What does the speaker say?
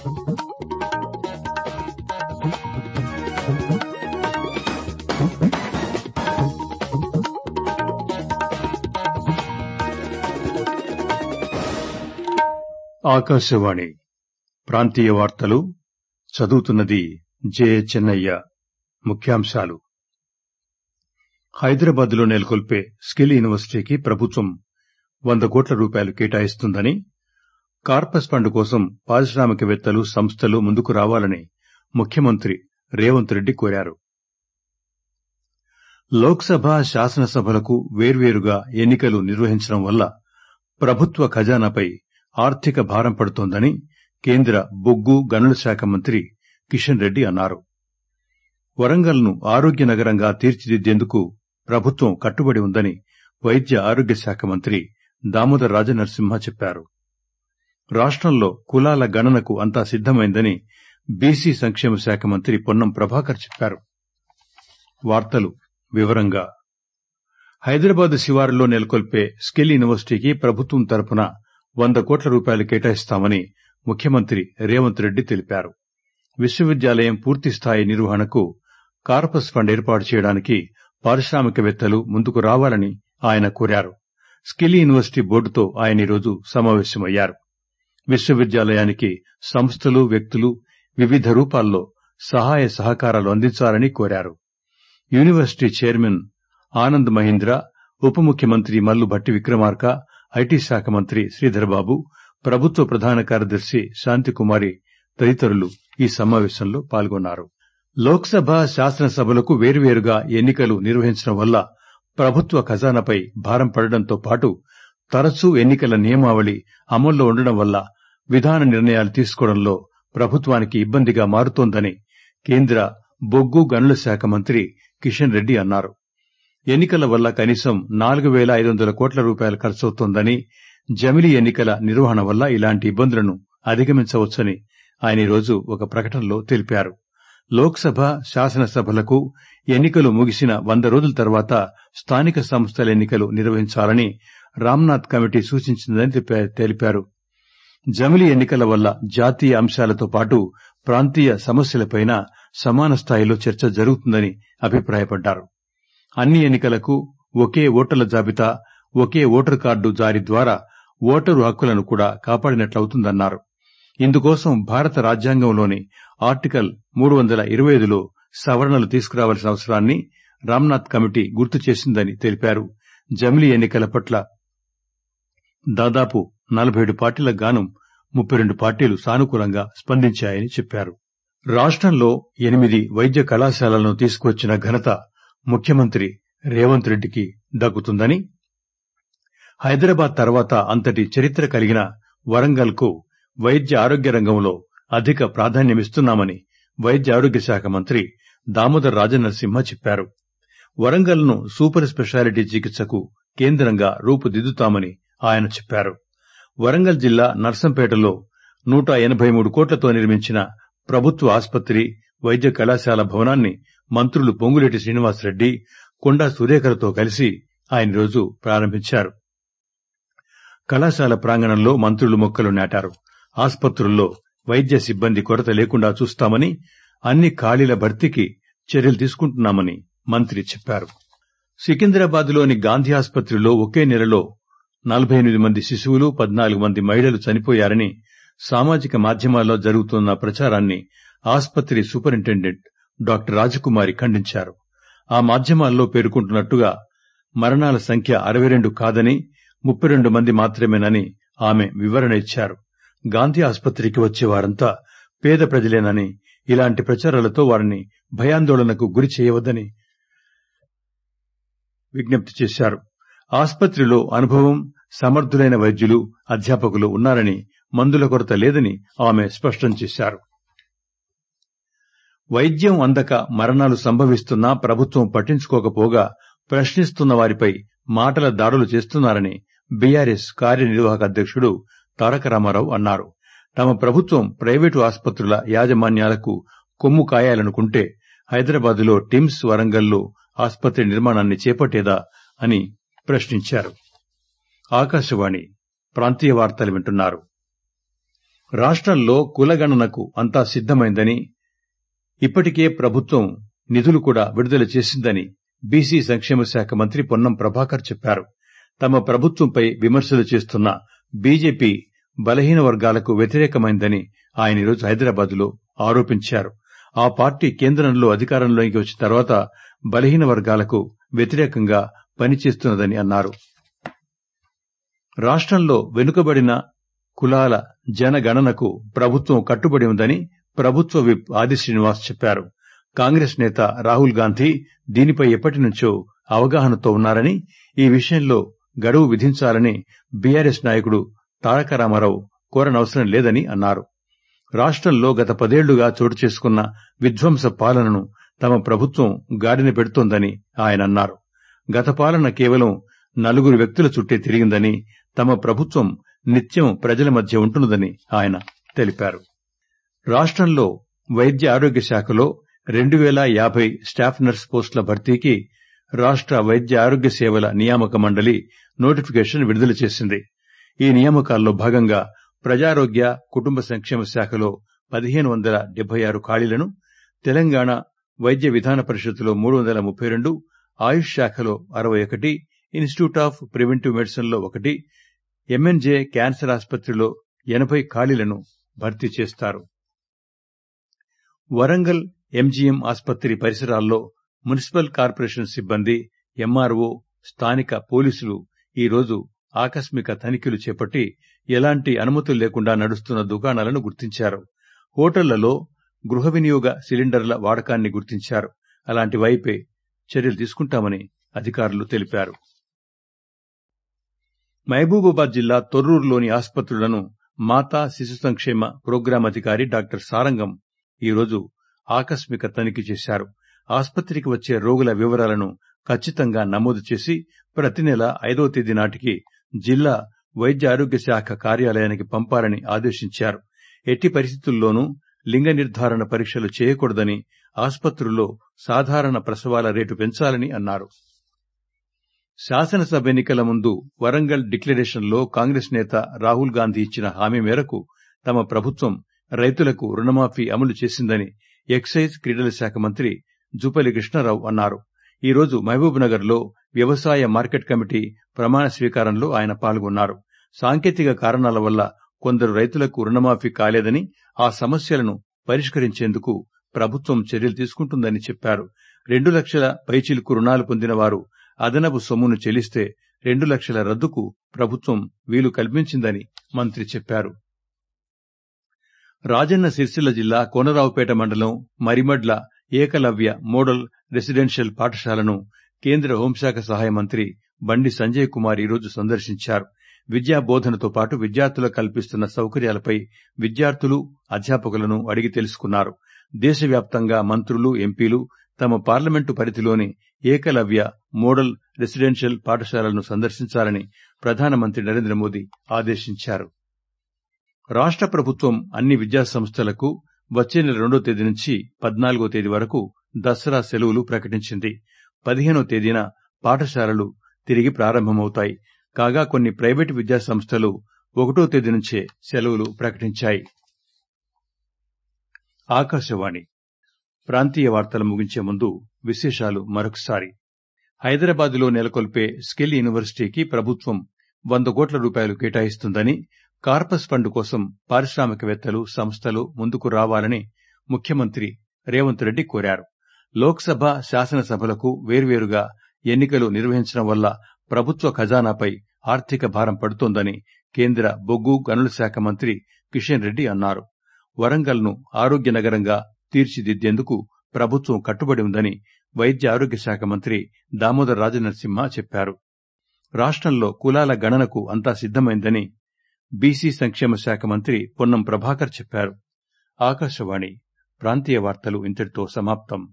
ఆకాశవాణి ప్రాంతీయ వార్తలు చదువుతున్నది జే చెన్నయ్య ముఖ్యాంశాలు హైదరాబాద్ లో నెలకొల్పే స్కిల్ యూనివర్సిటీకి ప్రభుత్వం వంద కోట్ల రూపాయలు కేటాయిస్తుందని కార్పస్ ఫండ్ కోసం పారిశ్రామికవేత్తలు సంస్థలు ముందుకు రావాలని ముఖ్యమంత్రి రేవంత్ రెడ్డి కోరారు లోక్సభ శాసనసభలకు వేర్వేరుగా ఎన్నికలు నిర్వహించడం వల్ల ప్రభుత్వ ఖజానాపై ఆర్థిక భారం పడుతోందని కేంద్ర బొగ్గు గనుల శాఖ మంత్రి కిషన్ రెడ్డి అన్నారు వరంగల్ ను ఆరోగ్య నగరంగా తీర్చిదిద్దేందుకు ప్రభుత్వం కట్టుబడి ఉందని వైద్య ఆరోగ్య శాఖ మంత్రి దామోదర్ రాజనరసింహ చెప్పారు రాష్టంలో కులాల గణనకు అంతా సిద్దమైందని బీసీ సంక్షేమ శాఖ మంత్రి పొన్నం ప్రభాకర్ చెప్పారు వార్తలు వివరంగా హైదరాబాద్ శివారులో నెలకొల్పే స్కిల్ యూనివర్సిటీకి ప్రభుత్వం తరపున వంద కోట్ల రూపాయలు కేటాయిస్తామని ముఖ్యమంత్రి రేవంత్ రెడ్డి తెలిపారు విశ్వవిద్యాలయం పూర్తిస్థాయి నిర్వహణకు కార్పస్ ఫండ్ ఏర్పాటు చేయడానికి పారిశ్రామికవేత్తలు ముందుకు రావాలని ఆయన కోరారు స్కిల్ యూనివర్సిటీ బోర్డుతో ఆయన ఈరోజు సమావేశమయ్యారు విశ్వవిద్యాలయానికి సంస్థలు వ్యక్తులు వివిధ రూపాల్లో సహాయ సహకారాలు అందించాలని కోరారు యూనివర్సిటీ చైర్మన్ ఆనంద్ మహీంద్ర ఉప ముఖ్యమంత్రి మల్లు భట్టి విక్రమార్క ఐటీ శాఖ మంత్రి శ్రీధర్బాబు ప్రభుత్వ ప్రధాన కార్యదర్శి శాంతికుమారి తదితరులు ఈ సమావేశంలో పాల్గొన్నారు లోక్సభ శాసనసభలకు వేర్వేరుగా ఎన్నికలు నిర్వహించడం వల్ల ప్రభుత్వ ఖజానాపై భారం పడడంతో పాటు తరచూ ఎన్నికల నియమావళి అమల్లో ఉండడం వల్ల విధాన నిర్ణయాలు తీసుకోవడంలో ప్రభుత్వానికి ఇబ్బందిగా మారుతోందని కేంద్ర బొగ్గు గనుల శాఖ మంత్రి కిషన్ రెడ్డి అన్నారు ఎన్నికల వల్ల కనీసం నాలుగు వేల ఐదు వందల కోట్ల రూపాయలు ఖర్చవుతోందని జమిలీ ఎన్నికల నిర్వహణ వల్ల ఇలాంటి ఇబ్బందులను అధిగమించవచ్చని ఆయన ఈరోజు ఒక ప్రకటనలో తెలిపారు లోక్సభ శాసనసభలకు ఎన్నికలు ముగిసిన వంద రోజుల తర్వాత స్థానిక సంస్థల ఎన్నికలు నిర్వహించాలని రామ్నాథ్ కమిటీ సూచించిందని తెలిపారు జమిలీ ఎన్నికల వల్ల జాతీయ అంశాలతో పాటు ప్రాంతీయ సమస్యలపైన సమాన స్థాయిలో చర్చ జరుగుతుందని అభిప్రాయపడ్డారు అన్ని ఎన్నికలకు ఒకే ఓటర్ల జాబితా ఒకే ఓటర్ కార్డు జారీ ద్వారా ఓటరు హక్కులను కూడా కాపాడినట్లవుతుందన్నారు ఇందుకోసం భారత రాజ్యాంగంలోని ఆర్టికల్ మూడు వందల ఇరవై ఐదులో సవరణలు తీసుకురావాల్సిన అవసరాన్ని రామ్నాథ్ కమిటీ గుర్తు చేసిందని తెలిపారు జమిలీ ఎన్నికల పట్ల దాదాపు నలభై ఏడు పార్టీలకు గాను ముప్పై రెండు పార్టీలు సానుకూలంగా స్పందించాయని చెప్పారు రాష్టంలో ఎనిమిది వైద్య కళాశాలలను తీసుకువచ్చిన ఘనత ముఖ్యమంత్రి రేవంత్ రెడ్డికి దక్కుతుందని హైదరాబాద్ తర్వాత అంతటి చరిత్ర కలిగిన వరంగల్ కు వైద్య ఆరోగ్య రంగంలో అధిక ప్రాధాన్యమిస్తున్నామని వైద్య ఆరోగ్య శాఖ మంత్రి దామోదర్ రాజనరసింహ చెప్పారు వరంగల్ ను సూపర్ స్పెషాలిటీ చికిత్సకు కేంద్రంగా రూపుదిద్దుతామని ఆయన చెప్పారు వరంగల్ జిల్లా నర్సంపేటలో నూట ఎనబై మూడు కోట్లతో నిర్మించిన ప్రభుత్వ ఆసుపత్రి వైద్య కళాశాల భవనాన్ని మంత్రులు పొంగులేటి శ్రీనివాసరెడ్డి కొండా సురేఖలతో కలిసి ఆయన రోజు ప్రారంభించారు కళాశాల ప్రాంగణంలో మంత్రులు మొక్కలు నాటారు ఆసుపత్రుల్లో వైద్య సిబ్బంది కొరత లేకుండా చూస్తామని అన్ని ఖాళీల భర్తీకి చర్యలు తీసుకుంటున్నామని మంత్రి చెప్పారు సికింద్రాబాద్లోని గాంధీ ఆసుపత్రిలో ఒకే నెలలో నలభై ఎనిమిది మంది శిశువులు పద్నాలుగు మంది మహిళలు చనిపోయారని సామాజిక మాధ్యమాల్లో జరుగుతున్న ప్రచారాన్ని ఆసుపత్రి సూపరింటెండెంట్ డాక్టర్ రాజకుమారి ఖండించారు ఆ మాధ్యమాల్లో పేర్కొంటున్నట్టుగా మరణాల సంఖ్య అరవై రెండు కాదని ముప్పై రెండు మంది మాత్రమేనని ఆమె వివరణ ఇచ్చారు గాంధీ ఆసుపత్రికి వచ్చే వారంతా పేద ప్రజలేనని ఇలాంటి ప్రచారాలతో వారిని భయాందోళనకు గురి చేయవద్దని విజ్ఞప్తి చేశారు ఆసుపత్రిలో అనుభవం సమర్థులైన వైద్యులు అధ్యాపకులు ఉన్నారని మందుల కొరత లేదని ఆమె స్పష్టం చేశారు వైద్యం అందక మరణాలు సంభవిస్తున్నా ప్రభుత్వం పట్టించుకోకపోగా ప్రశ్నిస్తున్న వారిపై మాటల దాడులు చేస్తున్నారని బీఆర్ఎస్ కార్యనిర్వాహక అధ్యక్షుడు తారక రామారావు అన్నారు తమ ప్రభుత్వం ప్రైవేటు ఆసుపత్రుల యాజమాన్యాలకు కొమ్ము కాయాలనుకుంటే హైదరాబాద్లో టిమ్స్ వరంగల్లో ఆసుపత్రి నిర్మాణాన్ని చేపట్టేదా అని ప్రశ్నించారు ఆకాశవాణి ప్రాంతీయ వార్తలు వింటున్నారు రాష్టంలో కులగణనకు అంతా సిద్దమైందని ఇప్పటికే ప్రభుత్వం నిధులు కూడా విడుదల చేసిందని బీసీ సంక్షేమ శాఖ మంత్రి పొన్నం ప్రభాకర్ చెప్పారు తమ ప్రభుత్వంపై విమర్శలు చేస్తున్న బీజేపీ బలహీన వర్గాలకు వ్యతిరేకమైందని ఆయన ఈరోజు హైదరాబాద్ లో ఆరోపించారు ఆ పార్టీ కేంద్రంలో అధికారంలోకి వచ్చిన తర్వాత బలహీన వర్గాలకు వ్యతిరేకంగా పనిచేస్తున్నదని అన్నారు రాష్టంలో వెనుకబడిన కులాల జనగణనకు ప్రభుత్వం కట్టుబడి ఉందని ప్రభుత్వ విప్ ఆది శ్రీనివాస్ చెప్పారు కాంగ్రెస్ నేత రాహుల్ గాంధీ దీనిపై ఎప్పటి నుంచో అవగాహనతో ఉన్నారని ఈ విషయంలో గడువు విధించాలని బీఆర్ఎస్ నాయకుడు తారక రామారావు కోరనవసరం లేదని అన్నారు రాష్టంలో గత పదేళ్లుగా చోటు చేసుకున్న విధ్వంస పాలనను తమ ప్రభుత్వం గాడిన పెడుతోందని ఆయన అన్నారు గత పాలన కేవలం నలుగురు వ్యక్తుల చుట్టే తిరిగిందని తమ ప్రభుత్వం నిత్యం ప్రజల మధ్య ఉంటున్నదని ఆయన తెలిపారు రాష్టంలో వైద్య ఆరోగ్య శాఖలో రెండు వేల యాభై స్టాఫ్ నర్స్ పోస్టుల భర్తీకి రాష్ట వైద్య ఆరోగ్య సేవల నియామక మండలి నోటిఫికేషన్ విడుదల చేసింది ఈ నియామకాల్లో భాగంగా ప్రజారోగ్య కుటుంబ సంక్షేమ శాఖలో పదిహేను వందల డెబ్బై ఆరు ఖాళీలను తెలంగాణ వైద్య విధాన పరిషత్తులో మూడు వందల ముప్పై రెండు ఆయుష్ శాఖలో అరవై ఒకటి ఇన్స్టిట్యూట్ ఆఫ్ ప్రివెంటివ్ మెడిసిన్ లో ఒకటి ఎంఎన్జే క్యాన్సర్ ఆసుపత్రిలో ఎనభై ఖాళీలను భర్తీ చేస్తారు వరంగల్ ఎంజీఎం ఆసుపత్రి పరిసరాల్లో మున్సిపల్ కార్పొరేషన్ సిబ్బంది ఎంఆర్ఓ స్థానిక పోలీసులు ఈ రోజు ఆకస్మిక తనిఖీలు చేపట్టి ఎలాంటి అనుమతులు లేకుండా నడుస్తున్న దుకాణాలను గుర్తించారు హోటళ్లలో గృహ వినియోగ సిలిండర్ల వాడకాన్ని గుర్తించారు అలాంటి వైపే చర్యలు తీసుకుంటామని అధికారులు తెలిపారు మహబూబాబాద్ జిల్లా తొర్రూరులోని ఆసుపత్రులను మాతా శిశు సంక్షేమ ప్రోగ్రాం అధికారి డాక్టర్ సారంగం ఈరోజు ఆకస్మిక తనిఖీ చేశారు ఆసుపత్రికి వచ్చే రోగుల వివరాలను ఖచ్చితంగా నమోదు చేసి ప్రతి నెల ఐదవ తేదీ నాటికి జిల్లా వైద్య ఆరోగ్య శాఖ కార్యాలయానికి పంపాలని ఆదేశించారు ఎట్టి పరిస్థితుల్లోనూ లింగ నిర్ధారణ పరీక్షలు చేయకూడదని ఆసుపత్రుల్లో సాధారణ ప్రసవాల రేటు పెంచాలని అన్నారు శాసనసభ ఎన్నికల ముందు వరంగల్ డిక్లరేషన్లో కాంగ్రెస్ నేత రాహుల్ గాంధీ ఇచ్చిన హామీ మేరకు తమ ప్రభుత్వం రైతులకు రుణమాఫీ అమలు చేసిందని ఎక్సైజ్ క్రీడల శాఖ మంత్రి జూపల్లి కృష్ణారావు అన్నారు ఈ రోజు మహబూబ్ నగర్ లో వ్యవసాయ మార్కెట్ కమిటీ ప్రమాణ స్వీకారంలో ఆయన పాల్గొన్నారు సాంకేతిక కారణాల వల్ల కొందరు రైతులకు రుణమాఫీ కాలేదని ఆ సమస్యలను పరిష్కరించేందుకు ప్రభుత్వం చర్యలు తీసుకుంటుందని చెప్పారు రెండు లక్షల పైచిలుకు రుణాలు పొందిన వారు అదనపు సొమ్మును చెల్లిస్తే రెండు లక్షల రద్దుకు ప్రభుత్వం వీలు కల్పించిందని మంత్రి చెప్పారు రాజన్న సిరిసిల్ల జిల్లా కోనరావుపేట మండలం మరిమడ్ల ఏకలవ్య మోడల్ రెసిడెన్షియల్ పాఠశాలను కేంద్ర హోంశాఖ సహాయ మంత్రి బండి సంజయ్ కుమార్ ఈరోజు సందర్శించారు విద్యా బోధనతో పాటు విద్యార్థులకు కల్పిస్తున్న సౌకర్యాలపై విద్యార్థులు అధ్యాపకులను అడిగి తెలుసుకున్నారు దేశవ్యాప్తంగా మంత్రులు ఎంపీలు తమ పార్లమెంటు పరిధిలోని ఏకలవ్య మోడల్ రెసిడెన్షియల్ పాఠశాలలను సందర్శించాలని ప్రధానమంత్రి నరేంద్ర మోదీ ఆదేశించారు రాష్ట ప్రభుత్వం అన్ని విద్యా సంస్థలకు వచ్చే నెల రెండో తేదీ నుంచి పద్నాలుగో తేదీ వరకు దసరా సెలవులు ప్రకటించింది పదిహేనో తేదీన పాఠశాలలు తిరిగి ప్రారంభమవుతాయి కాగా కొన్ని ప్రైవేటు విద్యా సంస్థలు ఒకటో తేదీ నుంచే సెలవులు ప్రకటించాయి ఆకాశవాణి ప్రాంతీయ వార్తలు ముగించే ముందు విశేషాలు మరొకసారి హైదరాబాద్లో నెలకొల్పే స్కిల్ యూనివర్సిటీకి ప్రభుత్వం వంద కోట్ల రూపాయలు కేటాయిస్తుందని కార్పస్ ఫండ్ కోసం పారిశ్రామికవేత్తలు సంస్థలు ముందుకు రావాలని ముఖ్యమంత్రి రేవంత్ రెడ్డి కోరారు లోక్సభ శాసనసభలకు వేర్వేరుగా ఎన్నికలు నిర్వహించడం వల్ల ప్రభుత్వ ఖజానాపై ఆర్థిక భారం పడుతోందని కేంద్ర బొగ్గు గనుల శాఖ మంత్రి కిషన్ రెడ్డి అన్నారు వరంగల్ ను ఆరోగ్య నగరంగా తీర్చిదిద్దేందుకు ప్రభుత్వం కట్టుబడి ఉందని వైద్య ఆరోగ్య శాఖ మంత్రి దామోదర్ రాజనరసింహ చెప్పారు రాష్టంలో కులాల గణనకు అంతా సిద్దమైందని బీసీ సంక్షేమ శాఖ మంత్రి పొన్నం ప్రభాకర్ చెప్పారు ఆకాశవాణి ప్రాంతీయ వార్తలు ఇంతటితో సమాప్తం